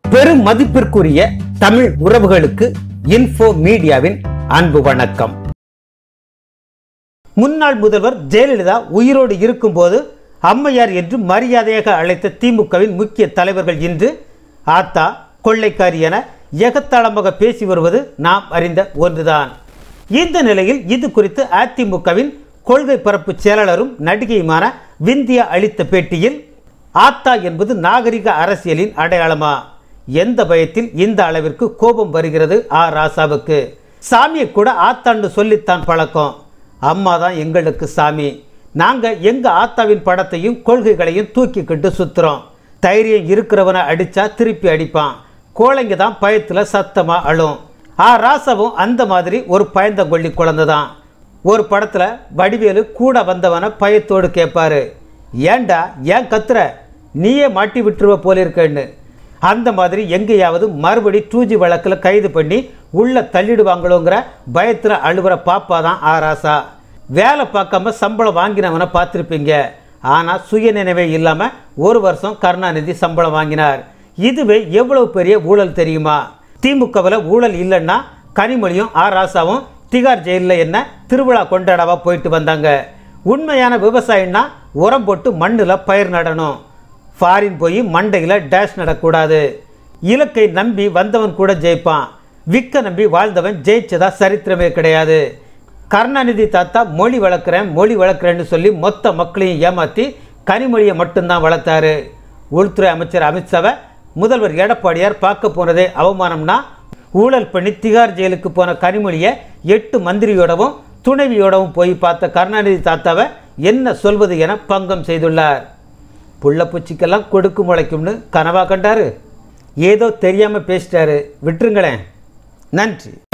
பெரும் மதிப்பிற்குரிய தமிழ் உறவுகளுக்கு இன்ஃபோ மீடியாவின் அன்பு வணக்கம் முன்னாள் முதல்வர் ஜெயலலிதா உயிரோடு இருக்கும்போது அம்மையார் என்று மரியாதையாக அழைத்த திமுகவின் முக்கிய தலைவர்கள் இன்று ஆத்தா கொள்ளைக்காரி என எகத்தாளமாக பேசி வருவது நாம் அறிந்த ஒன்றுதான் இந்த நிலையில் இது குறித்து அதிமுகவின் கொள்கை பரப்பு செயலாளரும் நடிகையுமான விந்தியா அளித்த பேட்டியில் ஆத்தா என்பது நாகரிக அரசியலின் அடையாளமா எந்த பயத்தில் இந்த அளவிற்கு கோபம் வருகிறது ஆ ராசாவுக்கு சாமியை கூட ஆத்தான்னு சொல்லித்தான் பழக்கம் அம்மா தான் எங்களுக்கு சாமி நாங்கள் எங்கள் ஆத்தாவின் படத்தையும் கொள்கைகளையும் தூக்கிக்கிட்டு சுத்துறோம் தைரியம் இருக்கிறவனை அடித்தா திருப்பி அடிப்பான் கோழைங்க தான் பயத்தில் சத்தமாக அழும் ஆ ராசாவும் அந்த மாதிரி ஒரு பயந்தங்கொள்ளி குழந்தை தான் ஒரு படத்தில் வடிவேலு கூட வந்தவனை பயத்தோடு கேட்பாரு ஏன்டா ஏன் கத்துற நீயே மாட்டி விட்டுருவ போல இருக்கேன்னு அந்த மாதிரி எங்கேயாவது மறுபடி டூஜி வழக்கில் கைது பண்ணி உள்ளே தள்ளிடுவாங்களோங்கிற பயத்தில் அழுகிற பாப்பா தான் ஆராசா வேலை பார்க்காம சம்பளம் வாங்கினவனை பார்த்துருப்பீங்க ஆனால் சுயநினைவே இல்லாமல் ஒரு வருஷம் கருணாநிதி சம்பளம் வாங்கினார் இதுவே எவ்வளவு பெரிய ஊழல் தெரியுமா திமுகவில் ஊழல் இல்லைன்னா கனிமொழியும் ஆர் ராசாவும் திகார் ஜெயிலில் என்ன திருவிழா கொண்டாடவா போயிட்டு வந்தாங்க உண்மையான விவசாயம்னா உரம் போட்டு மண்ணில் பயிர் நடணும் ஃபாரின் போய் மண்டையில் டேஷ் நடக்கூடாது இலக்கை நம்பி வந்தவன் கூட ஜெயிப்பான் விக்க நம்பி வாழ்ந்தவன் ஜெயிச்சதா சரித்திரமே கிடையாது கருணாநிதி தாத்தா மொழி வளர்க்குறேன் மொழி வளர்க்குறேன்னு சொல்லி மொத்த மக்களையும் ஏமாற்றி கனிமொழியை மட்டும்தான் வளர்த்தாரு உள்துறை அமைச்சர் அமித்ஷாவை முதல்வர் எடப்பாடியார் பார்க்க போனதே அவமானம்னா ஊழல் பண்ணி திகார் ஜெயிலுக்கு போன கனிமொழியை எட்டு மந்திரியோடவும் துணைவியோடவும் போய் பார்த்த கருணாநிதி தாத்தாவை என்ன சொல்வது என பங்கம் செய்துள்ளார் புள்ள பூச்சிக்கெல்லாம் கொடுக்கு முளைக்கும்னு கனவா கண்டாரு ஏதோ தெரியாமல் பேசிட்டாரு விட்டுருங்களேன் நன்றி